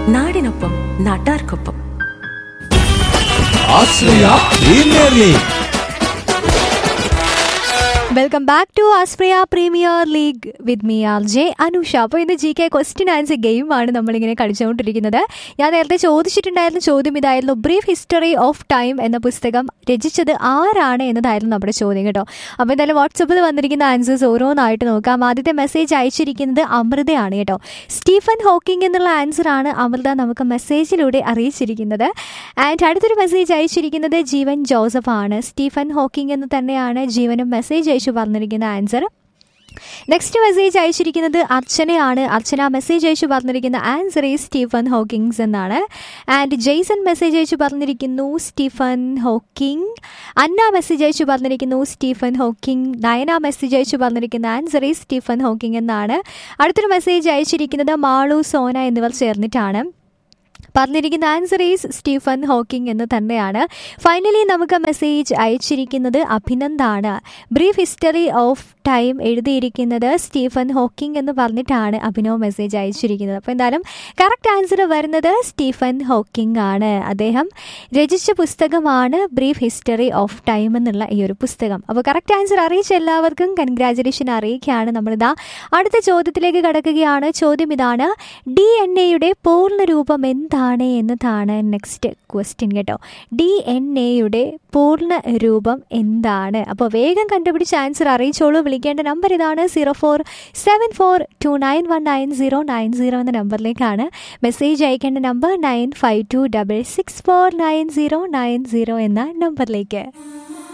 നാടിനൊപ്പം നാട്ടാർക്കൊപ്പം Ashraya premier league welcome back to ആസ്പ്രിയ premier league with me R J Anusha അപ്പോൾ ഇന്ന് ജി കെ ക്വസ്റ്റ്യൻ ആൻസർ ഗെയിമാണ് നമ്മളിങ്ങനെ കളിച്ചുകൊണ്ടിരിക്കുന്നത് ഞാൻ നേരത്തെ ചോദിച്ചിട്ടുണ്ടായിരുന്ന ചോദ്യം ഇതായിരുന്നു ബ്രീഫ് ഹിസ്റ്ററി ഓഫ് ടൈം എന്ന പുസ്തകം രചിച്ചത് ആരാണ് എന്നതായിരുന്നു നമ്മുടെ ചോദ്യം കേട്ടോ അപ്പോൾ എന്തായാലും വാട്സപ്പിൽ വന്നിരിക്കുന്ന ആൻസേഴ്സ് ഓരോന്നായിട്ട് നോക്കാം ആദ്യത്തെ മെസ്സേജ് അയച്ചിരിക്കുന്നത് അമൃതയാണ് കേട്ടോ സ്റ്റീഫൻ ഹോക്കിംഗ് എന്നുള്ള ആൻസർ ആണ് അമൃത നമുക്ക് മെസ്സേജിലൂടെ അറിയിച്ചിരിക്കുന്നത് ആൻഡ് അടുത്തൊരു മെസ്സേജ് അയച്ചിരിക്കുന്നത് ജീവൻ ജോസഫ് ആണ് സ്റ്റീഫൻ ഹോക്കിംഗ് എന്ന് തന്നെയാണ് ജീവനും മെസ്സേജ് അയച്ചു പറഞ്ഞിരിക്കുന്ന ആൻസർ നെക്സ്റ്റ് മെസ്സേജ് അയച്ചിരിക്കുന്നത് അർച്ചനയാണ് അർച്ചന മെസ്സേജ് അയച്ചു പറഞ്ഞിരിക്കുന്ന ആൻസർ ഈ സ്റ്റീഫൻ ഹോക്കിങ്സ് എന്നാണ് ആൻഡ് ജെയ്സൺ മെസ്സേജ് അയച്ചു പറഞ്ഞിരിക്കുന്നു സ്റ്റീഫൻ ഹോക്കിംഗ് അന്ന മെസ്സേജ് അയച്ചു പറഞ്ഞിരിക്കുന്നു സ്റ്റീഫൻ ഹോക്കിംഗ് നയന മെസ്സേജ് അയച്ചു പറഞ്ഞിരിക്കുന്ന ആൻസർ ഈ സ്റ്റീഫൻ ഹോക്കിംഗ് എന്നാണ് അടുത്തൊരു മെസ്സേജ് അയച്ചിരിക്കുന്നത് മാളു സോന എന്നിവർ ചേർന്നിട്ടാണ് പറഞ്ഞിരിക്കുന്ന ആൻസർ ഈസ് സ്റ്റീഫൻ ഹോക്കിംഗ് എന്ന് തന്നെയാണ് ഫൈനലി നമുക്ക് മെസ്സേജ് അയച്ചിരിക്കുന്നത് അഭിനന്ദാണ് ബ്രീഫ് ഹിസ്റ്ററി ഓഫ് ടൈം എഴുതിയിരിക്കുന്നത് സ്റ്റീഫൻ ഹോക്കിംഗ് എന്ന് പറഞ്ഞിട്ടാണ് അഭിനവ് മെസ്സേജ് അയച്ചിരിക്കുന്നത് അപ്പോൾ എന്തായാലും കറക്റ്റ് ആൻസർ വരുന്നത് സ്റ്റീഫൻ ഹോക്കിംഗ് ആണ് അദ്ദേഹം രചിച്ച പുസ്തകമാണ് ബ്രീഫ് ഹിസ്റ്ററി ഓഫ് ടൈം എന്നുള്ള ഈ ഒരു പുസ്തകം അപ്പോൾ കറക്റ്റ് ആൻസർ അറിയിച്ച എല്ലാവർക്കും കൺഗ്രാജുലേഷൻ അറിയിക്കുകയാണ് നമ്മളിതാ അടുത്ത ചോദ്യത്തിലേക്ക് കടക്കുകയാണ് ചോദ്യം ഇതാണ് ഡി എൻ എയുടെ പൂർണ്ണ രൂപം എന്താണ് എന്നതാണ് നെക്സ്റ്റ് ക്വസ്റ്റ്യൻ കേട്ടോ ഡി എൻ എയുടെ പൂർണ്ണ രൂപം എന്താണ് അപ്പോൾ വേഗം കണ്ടുപിടിച്ച് ആൻസർ അറിയിച്ചോളൂ വിളിക്കേണ്ട നമ്പർ ഇതാണ് zero four seven four two nine one nine zero nine zero എന്ന നമ്പറിലേക്കാണ് മെസ്സേജ് അയക്കേണ്ട number nine five two double six four nine zero nine zero എന്ന നമ്പറിലേക്ക്